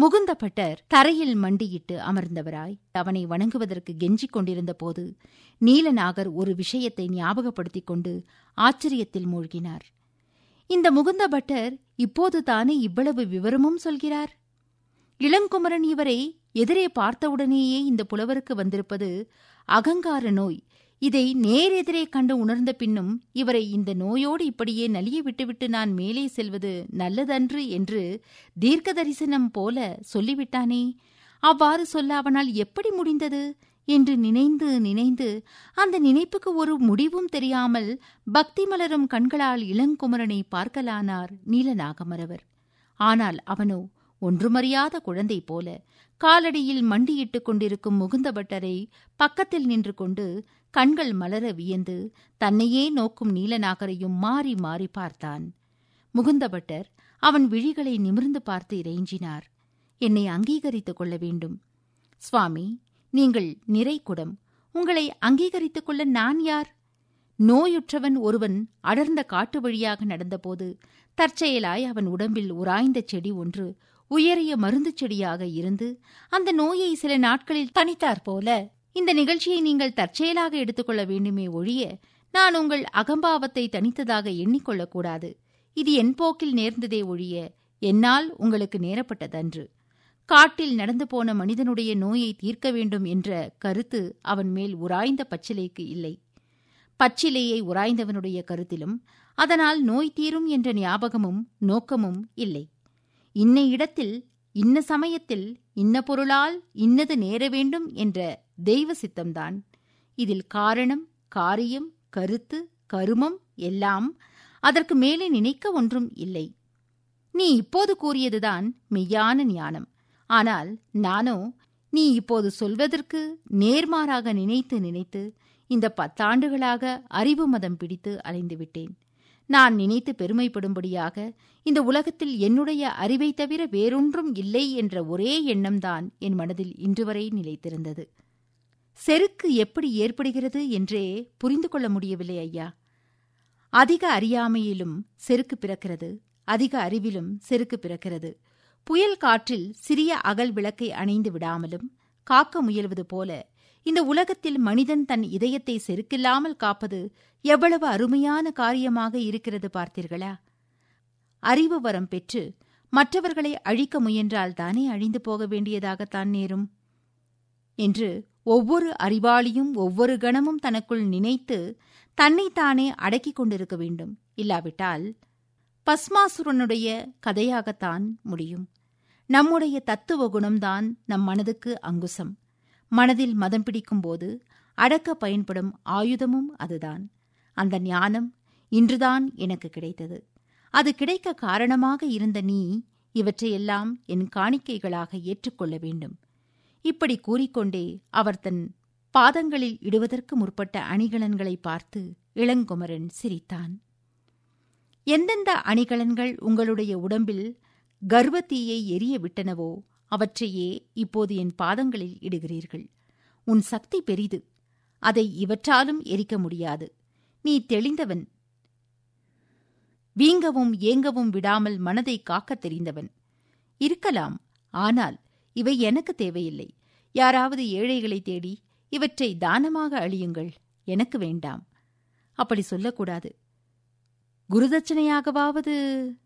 முகுந்த butter தரையில் மண்டியிட்டு அமர்ந்தவராய் அவனை வணங்குவதற்கு கெஞ்சிக் கொண்டிருந்த போது நீலநாகர் ஒரு விஷயத்தை ஞாபகப்படுத்திக் கொண்டு ஆச்சரியத்தில் மூழ்கினார் இந்த முகுந்த பட்டர் இப்போது தானே இவ்வளவு விவரமும் சொல்கிறார் இளங்குமரன் இவரை எதிரே பார்த்தவுடனேயே இந்த புலவருக்கு வந்திருப்பது அகங்கார நோய் இதை நேரெதிரே கண்டு உணர்ந்த பின்னும் இவரை இந்த நோயோடு இப்படியே நலிய விட்டுவிட்டு நான் மேலே செல்வது நல்லதன்று என்று தீர்க்க தரிசனம் போல சொல்லிவிட்டானே அவ்வாறு சொல்ல அவனால் எப்படி முடிந்தது என்று நினைந்து நினைந்து அந்த நினைப்புக்கு ஒரு முடிவும் தெரியாமல் பக்தி மலரும் கண்களால் இளங்குமரனை பார்க்கலானார் நீலநாகமரவர் ஆனால் அவனோ ஒன்றுமறியாத குழந்தை போல காலடியில் மண்டியிட்டுக் கொண்டிருக்கும் முகுந்த பட்டரை பக்கத்தில் நின்று கொண்டு கண்கள் மலர வியந்து தன்னையே நோக்கும் நீலநாகரையும் மாறி மாறி பார்த்தான் முகுந்த பட்டர் அவன் விழிகளை நிமிர்ந்து பார்த்து இறைஞ்சினார் என்னை அங்கீகரித்துக் கொள்ள வேண்டும் சுவாமி நீங்கள் நிறைகுடம் உங்களை அங்கீகரித்துக் கொள்ள நான் யார் நோயுற்றவன் ஒருவன் அடர்ந்த காட்டு வழியாக நடந்தபோது தற்செயலாய் அவன் உடம்பில் உராய்ந்த செடி ஒன்று உயரிய மருந்துச் செடியாக இருந்து அந்த நோயை சில நாட்களில் தணித்தாற் போல இந்த நிகழ்ச்சியை நீங்கள் தற்செயலாக எடுத்துக்கொள்ள வேண்டுமே ஒழிய நான் உங்கள் அகம்பாவத்தை தனித்ததாக எண்ணிக்கொள்ளக்கூடாது இது என் போக்கில் நேர்ந்ததே ஒழிய என்னால் உங்களுக்கு நேரப்பட்டதன்று காட்டில் நடந்து போன மனிதனுடைய நோயை தீர்க்க வேண்டும் என்ற கருத்து அவன் மேல் உராய்ந்த பச்சிலைக்கு இல்லை பச்சிலையை உராய்ந்தவனுடைய கருத்திலும் அதனால் நோய் தீரும் என்ற ஞாபகமும் நோக்கமும் இல்லை இன்ன இடத்தில் இன்ன சமயத்தில் இன்ன பொருளால் இன்னது நேர வேண்டும் என்ற தெய்வ சித்தம்தான் இதில் காரணம் காரியம் கருத்து கருமம் எல்லாம் அதற்கு மேலே நினைக்க ஒன்றும் இல்லை நீ இப்போது கூறியதுதான் மெய்யான ஞானம் ஆனால் நானோ நீ இப்போது சொல்வதற்கு நேர்மாறாக நினைத்து நினைத்து இந்த பத்தாண்டுகளாக அறிவு மதம் பிடித்து அலைந்துவிட்டேன் நான் நினைத்து பெருமைப்படும்படியாக இந்த உலகத்தில் என்னுடைய அறிவை தவிர வேறொன்றும் இல்லை என்ற ஒரே எண்ணம்தான் என் மனதில் இன்று வரை நிலைத்திருந்தது செருக்கு எப்படி ஏற்படுகிறது என்றே புரிந்து கொள்ள முடியவில்லை ஐயா அதிக அறியாமையிலும் செருக்கு பிறக்கிறது அதிக அறிவிலும் செருக்கு பிறக்கிறது புயல் காற்றில் சிறிய அகல் விளக்கை அணைந்து விடாமலும் காக்க முயல்வது போல இந்த உலகத்தில் மனிதன் தன் இதயத்தை செருக்கில்லாமல் காப்பது எவ்வளவு அருமையான காரியமாக இருக்கிறது பார்த்தீர்களா அறிவு வரம் பெற்று மற்றவர்களை அழிக்க முயன்றால் தானே அழிந்து போக வேண்டியதாகத்தான் நேரும் என்று ஒவ்வொரு அறிவாளியும் ஒவ்வொரு கணமும் தனக்குள் நினைத்து தன்னைத்தானே அடக்கிக் கொண்டிருக்க வேண்டும் இல்லாவிட்டால் பஸ்மாசுரனுடைய கதையாகத்தான் முடியும் நம்முடைய தத்துவ குணம்தான் நம் மனதுக்கு அங்குசம் மனதில் மதம் பிடிக்கும்போது அடக்க பயன்படும் ஆயுதமும் அதுதான் அந்த ஞானம் இன்றுதான் எனக்கு கிடைத்தது அது கிடைக்க காரணமாக இருந்த நீ இவற்றையெல்லாம் என் காணிக்கைகளாக ஏற்றுக்கொள்ள வேண்டும் இப்படி கூறிக்கொண்டே அவர் தன் பாதங்களில் இடுவதற்கு முற்பட்ட அணிகலன்களை பார்த்து இளங்குமரன் சிரித்தான் எந்தெந்த அணிகலன்கள் உங்களுடைய உடம்பில் கர்வத்தீயை எரிய விட்டனவோ அவற்றையே இப்போது என் பாதங்களில் இடுகிறீர்கள் உன் சக்தி பெரிது அதை இவற்றாலும் எரிக்க முடியாது நீ தெளிந்தவன் வீங்கவும் ஏங்கவும் விடாமல் மனதை காக்கத் தெரிந்தவன் இருக்கலாம் ஆனால் இவை எனக்கு தேவையில்லை யாராவது ஏழைகளை தேடி இவற்றை தானமாக அழியுங்கள் எனக்கு வேண்டாம் அப்படி சொல்லக்கூடாது குருதட்சணையாகவாவது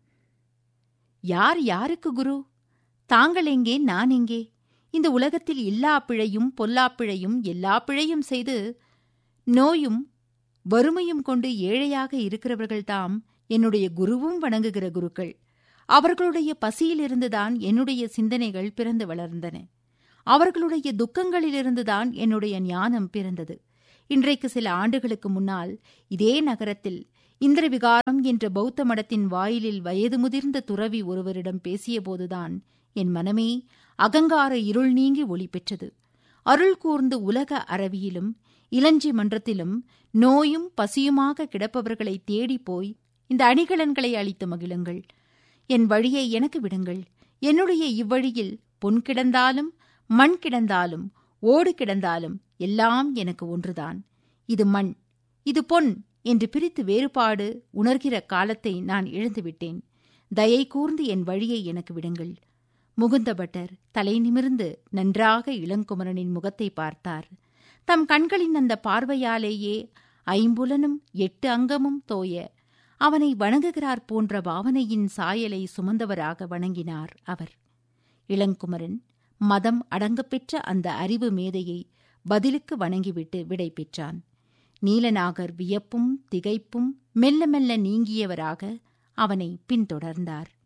யார் யாருக்கு குரு தாங்கள் எங்கே நான் எங்கே இந்த உலகத்தில் எல்லா பிழையும் பொல்லாப்பிழையும் எல்லா பிழையும் செய்து நோயும் வறுமையும் கொண்டு ஏழையாக இருக்கிறவர்கள்தாம் என்னுடைய குருவும் வணங்குகிற குருக்கள் அவர்களுடைய பசியிலிருந்துதான் என்னுடைய சிந்தனைகள் பிறந்து வளர்ந்தன அவர்களுடைய துக்கங்களிலிருந்துதான் என்னுடைய ஞானம் பிறந்தது இன்றைக்கு சில ஆண்டுகளுக்கு முன்னால் இதே நகரத்தில் இந்திரவிகாரம் என்ற பௌத்த மடத்தின் வாயிலில் வயது முதிர்ந்த துறவி ஒருவரிடம் பேசியபோதுதான் என் மனமே அகங்கார இருள் நீங்கி ஒளி பெற்றது அருள் கூர்ந்து உலக அரவியிலும் இளஞ்சி மன்றத்திலும் நோயும் பசியுமாக கிடப்பவர்களை தேடிப் போய் இந்த அணிகலன்களை அளித்து மகிழுங்கள் என் வழியை எனக்கு விடுங்கள் என்னுடைய இவ்வழியில் பொன் கிடந்தாலும் மண் கிடந்தாலும் ஓடு கிடந்தாலும் எல்லாம் எனக்கு ஒன்றுதான் இது மண் இது பொன் என்று பிரித்து வேறுபாடு உணர்கிற காலத்தை நான் இழந்துவிட்டேன் தயை கூர்ந்து என் வழியை எனக்கு விடுங்கள் முகுந்தபட்டர் தலை நிமிர்ந்து நன்றாக இளங்குமரனின் முகத்தை பார்த்தார் தம் கண்களின் அந்த பார்வையாலேயே ஐம்புலனும் எட்டு அங்கமும் தோய அவனை வணங்குகிறார் போன்ற பாவனையின் சாயலை சுமந்தவராக வணங்கினார் அவர் இளங்குமரன் மதம் அடங்கப்பெற்ற அந்த அறிவு மேதையை பதிலுக்கு வணங்கிவிட்டு விடை பெற்றான் நீலநாகர் வியப்பும் திகைப்பும் மெல்ல மெல்ல நீங்கியவராக அவனை பின்தொடர்ந்தார்